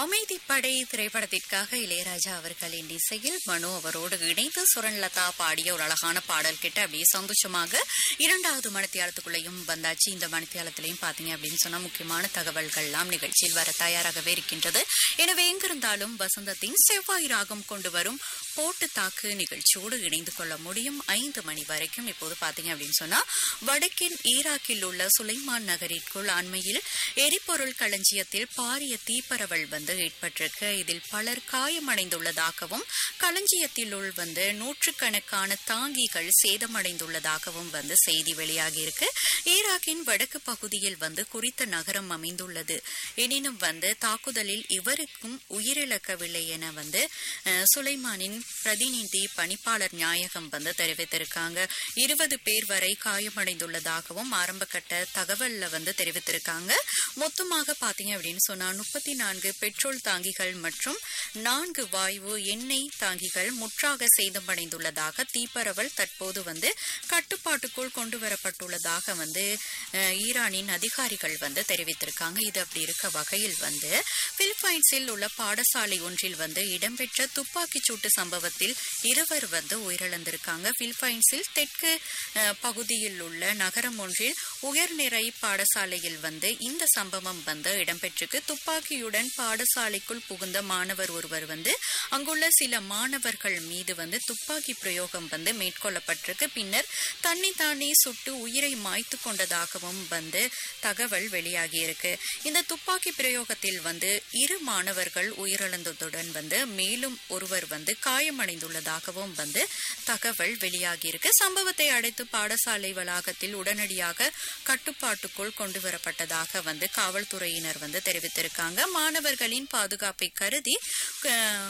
அமைதிப்படை திரைப்படத்திற்காக இளையராஜா அவர்களின் இசையில் மனு அவரோடு இணைந்து சுரன்லதா பாடிய ஒரு அழகான பாடல் கிட்ட அப்படியே சந்தோஷமாக இரண்டாவது மணித்தியாலத்துக்குள்ளேயும் வந்தாச்சு இந்த மணித்தியாலத்திலையும் பாத்தீங்க அப்படின்னு சொன்னா முக்கியமான தகவல்கள்லாம் நிகழ்ச்சியில் வர தயாராகவே இருக்கின்றது எனவே எங்கிருந்தாலும் வசந்தத்தின் செவ்வாய் ராகம் கொண்டு வரும் போட்டு தாக்கு நிகழ்ச்சியோடு இணைந்து கொள்ள முடியும் ஐந்து மணி வரைக்கும் இப்போது பாத்தீங்க அப்படின்னு சொன்னா வடக்கின் ஈராக்கில் உள்ள சுலைமான் நகரிற்குள் அண்மையில் எரிபொருள் களஞ்சியத்தில் பாரிய தீப்பரவல் வந்து ஏற்பட்டிருக்கு இதில் பலர் காயமடைந்துள்ளதாகவும் களஞ்சியத்தில் உள் வந்து நூற்றுக்கணக்கான தாங்கிகள் சேதமடைந்துள்ளதாகவும் வந்து செய்தி வெளியாகியிருக்கு ஈராக்கின் வடக்கு பகுதியில் வந்து குறித்த நகரம் அமைந்துள்ளது எனினும் வந்து தாக்குதலில் இவருக்கும் உயிரிழக்கவில்லை என வந்து அஹ், சுலைமானின் பிரதிநிதி பணிப்பாளர் நியாயகம் வந்து தெரிவித்திருக்காங்க இருபது பேர் வரை காயமடைந்துள்ளதாகவும் ஆரம்பகட்ட தகவல்ல வந்து தெரிவித்திருக்காங்க மொத்தமாக பாத்தீங்க அப்படின்னு சொன்னா முப்பத்தி நான்கு பெட்ரோல் தாங்கிகள் மற்றும் நான்கு வாயு எண்ணெய் தாங்கிகள் முற்றாக சேதமடைந்துள்ளதாக தீப்பரவல் தற்போது வந்து கட்டுப்பாட்டுக்குள் கொண்டு வரப்பட்டுள்ளதாக வந்து அஹ், ஈரானின் அதிகாரிகள் வந்து தெரிவித்திருக்காங்க இது அப்படி இருக்க வகையில் வந்து பிலிப்பைன்ஸில் உள்ள பாடசாலை ஒன்றில் வந்து இடம்பெற்ற துப்பாக்கிச் சூட்டு சம்பவத்தில் இருவர் வந்து உயிரிழந்திருக்காங்க பிலிப்பைன்ஸில் தெற்கு அஹ், பகுதியில் உள்ள நகரம் ஒன்றில் உயர்நிலை பாடசாலையில் வந்து இந்த சம்பவம் வந்து இடம்பெற்றிருக்கு துப்பாக்கியுடன் பாடசாலைக்குள் புகுந்த மாணவர் ஒருவர் வந்து அங்குள்ள சில மாணவர்கள் மீது வந்து துப்பாக்கி பிரயோகம் வந்து மேற்கொள்ளப்பட்டிருக்கு பின்னர் தன்னைத்தானே சுட்டு உயிரை மாய்த்து கொண்டதாகவும் வந்து தகவல் வெளியாகியிருக்கு இந்த துப்பாக்கி பிரயோகத்தில் வந்து இரு மாணவர்கள் உயிரிழந்ததுடன் வந்து மேலும் ஒருவர் வந்து காயமடைந்துள்ளதாகவும் வந்து தகவல் வெளியாகியிருக்கு சம்பவத்தை அடுத்து பாடசாலை வளாகத்தில் உடனடியாக கட்டுப்பாட்டுக்குள் கொண்டு வரப்பட்டதாக வந்து காவல்துறையினர் வந்து தெரிவித்திருக்காங்க மாணவர்களின் பாதுகாப்பை கருதி அஹ்,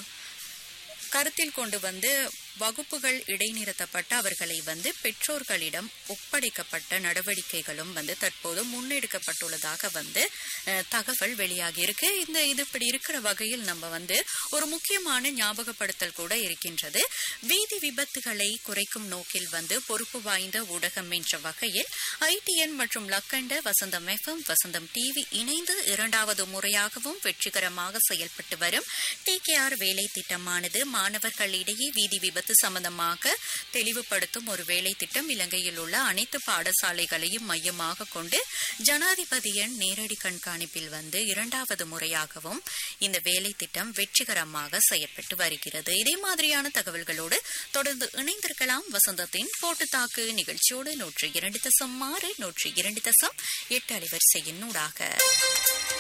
கருத்தில் கொண்டு வந்து வகுப்புகள் இடைநிறுத்தப்பட்டு அவர்களை வந்து பெற்றோர்களிடம் ஒப்படைக்கப்பட்ட நடவடிக்கைகளும் வந்து தற்போது முன்னெடுக்கப்பட்டுள்ளதாக வந்து அஹ், தகவல் வெளியாகி இருக்கு இந்த இது இப்படி இருக்கிற வகையில் நம்ம வந்து ஒரு முக்கியமான ஞாபகப்படுத்தல் கூட இருக்கின்றது வீதி விபத்துகளை குறைக்கும் நோக்கில் வந்து பொறுப்பு வாய்ந்த ஊடகம் என்ற வகையில் ஐடிஎன் மற்றும் லக்கண்ட வசந்தம் எஃப்எம் வசந்தம் டிவி இணைந்து இரண்டாவது முறையாகவும் வெற்றிகரமாக செயல்பட்டு வரும் டிகேஆர் வேலை திட்டமானது மாணவர்களிடையே வீதி விபத்து சம்பந்தமாக தெளிவுபடுத்தும் ஒரு வேலை திட்டம் இலங்கையில் உள்ள அனைத்து பாடசாலைகளையும் மையமாக கொண்டு ஜனாதிபதியின் நேரடி கண்காணிப்பில் வந்து இரண்டாவது முறையாகவும் இந்த வேலை திட்டம் வெற்றிகரமாக செயற்பட்டு வருகிறது இதே மாதிரியான தகவல்களோடு தொடர்ந்து இணைந்திருக்கலாம் வசந்தத்தின் போட்டுத்தாக்கு நிகழ்ச்சியோடு நூற்றி இரண்டு தசம் ஆறு நூற்றி இரண்டு தசம் எட்டு அலைவரிசையின் ஊடாக